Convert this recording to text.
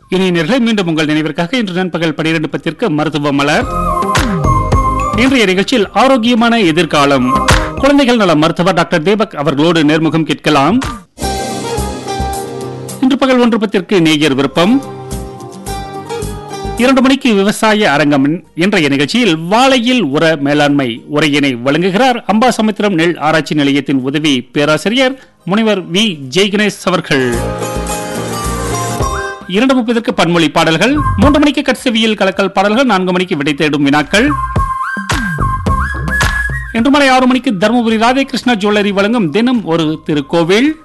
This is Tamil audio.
இனி நேர்களை மீண்டும் உங்கள் நினைவிற்காக இன்று நண்பகல் பனிரெண்டு பத்திற்கு மருத்துவ மலர் இன்றைய நிகழ்ச்சியில் ஆரோக்கியமான எதிர்காலம் குழந்தைகள் நல மருத்துவர் டாக்டர் தேபக் அவர்களோடு நேர்முகம் கேட்கலாம் இன்று பகல் ஒன்று பத்திற்கு நேயர் விருப்பம் இரண்டு மணிக்கு விவசாய அரங்கம் இன்றைய நிகழ்ச்சியில் வாழையில் உர மேலாண்மை உரையினை வழங்குகிறார் அம்பாசமுத்திரம் நெல் ஆராய்ச்சி நிலையத்தின் உதவி பேராசிரியர் முனைவர் வி ஜெய் கணேஷ் அவர்கள் இரண்டு முப்பதற்கு பன்மொழி பாடல்கள் மூன்று மணிக்கு கட்செவியில் கலக்கல் பாடல்கள் நான்கு மணிக்கு விடை தேடும் வினாக்கள் இன்று மாலை ஆறு மணிக்கு தருமபுரி ராதேகிருஷ்ணா ஜுவல்லரி வழங்கும் தினம் ஒரு திருக்கோவில்